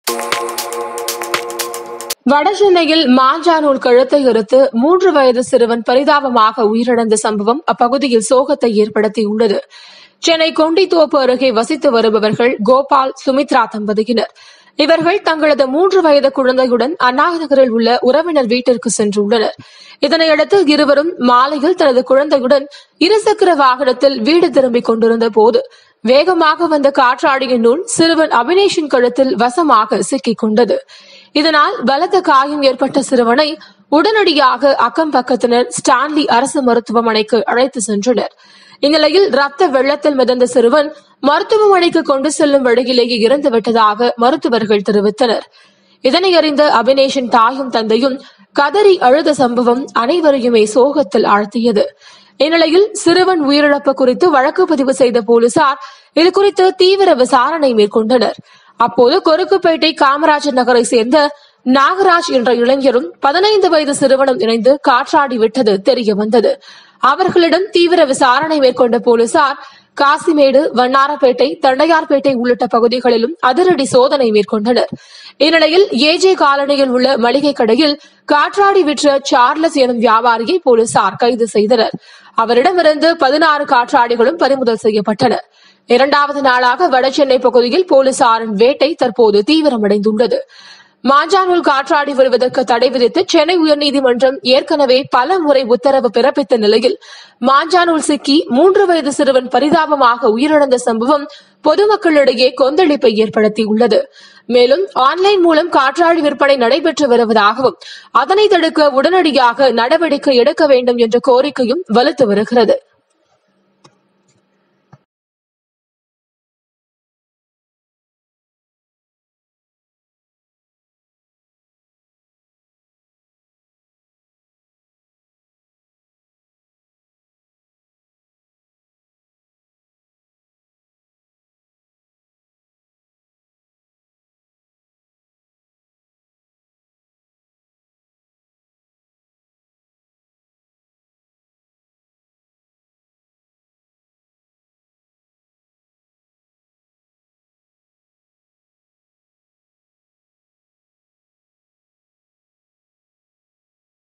வடசென்னையில் மாஞ்சானூல் கழுத்தை அறுத்து மூன்று வயது சிறுவன் பரிதாபமாக உயிரிழந்த சம்பவம் அப்பகுதியில் சோகத்தை ஏற்படுத்தியுள்ளது சென்னை கொண்டித்தோப்பு அருகே வசித்து வருபவர்கள் கோபால் சுமித்ரா தம்பதியினர் இவர்கள் தங்களது மூன்று வயது குழந்தையுடன் அண்ணா நகரில் உள்ள உறவினர் வீட்டிற்கு சென்றுள்ளனர் இதனையடுத்து இருவரும் மாலையில் தனது குழந்தையுடன் இருசக்கர வாகனத்தில் வீடு திரும்பிக் கொண்டிருந்த போது வேகமாக வந்த காற்றாடியின் நூல் சிறுவன் அபினேஷின் கழுத்தில் வசமாக சிக்கிக் கொண்டது இதனால் பலத்த காயம் ஏற்பட்ட சிறுவனை உடனடியாக அக்கம் பக்கத்தினர் ஸ்டான்லி அரசு மருத்துவமனைக்கு அழைத்து சென்றனர் இந்நிலையில் ரத்த வெள்ளத்தில் மிதந்த சிறுவன் மருத்துவமனைக்கு கொண்டு செல்லும் வழியிலேயே இறந்து விட்டதாக மருத்துவர்கள் தெரிவித்தனர் இதனை அறிந்த அபினேஷின் தாயும் தந்தையும் கதறி அழுத சம்பவம் அனைவரையுமே சோகத்தில் ஆழ்த்தியது இந்நிலையில் சிறுவன் உயிரிழப்பு குறித்து வழக்கு பதிவு செய்த போலீசார் இதுகுறித்து தீவிர விசாரணை மேற்கொண்டனர் அப்போது கொருக்குப்பேட்டை காமராஜர் நகரை சேர்ந்த நாகராஜ் என்ற இளைஞரும் பதினைந்து வயது சிறுவனும் இணைந்து காற்றாடி விட்டது தெரிய வந்தது அவர்களிடம் தீவிர விசாரணை மேற்கொண்ட போலீசார் காசிமேடு வண்ணாரப்பேட்டை தண்டையார்பேட்டை உள்ளிட்ட பகுதிகளிலும் அதிரடி சோதனை மேற்கொண்டனர் இந்நிலையில் ஏஜே காலனியில் உள்ள மளிகை கடையில் காற்றாடி விற்ற சார்லஸ் எனும் வியாபாரியை போலீசார் கைது செய்தனர் அவரிடமிருந்து பதினாறு காற்றாடிகளும் பறிமுதல் செய்யப்பட்டன இரண்டாவது நாளாக வடசென்னை பகுதியில் போலீசாரின் வேட்டை தற்போது தீவிரமடைந்துள்ளது மாஞ்சானூல் காற்றாடி வருவதற்கு தடை விதித்து சென்னை உயர்நீதிமன்றம் ஏற்கனவே பல முறை உத்தரவு பிறப்பித்த நிலையில் மாஞ்சானூல் சிக்கி மூன்று வயது சிறுவன் பரிதாபமாக உயிரிழந்த சம்பவம் பொதுமக்களிடையே கொந்தளிப்பை ஏற்படுத்தியுள்ளது மேலும் ஆன்லைன் மூலம் காற்றாடி விற்பனை நடைபெற்று வருவதாகவும் அதனை தடுக்க உடனடியாக நடவடிக்கை எடுக்க வேண்டும் என்ற கோரிக்கையும் வலுத்து வருகிறது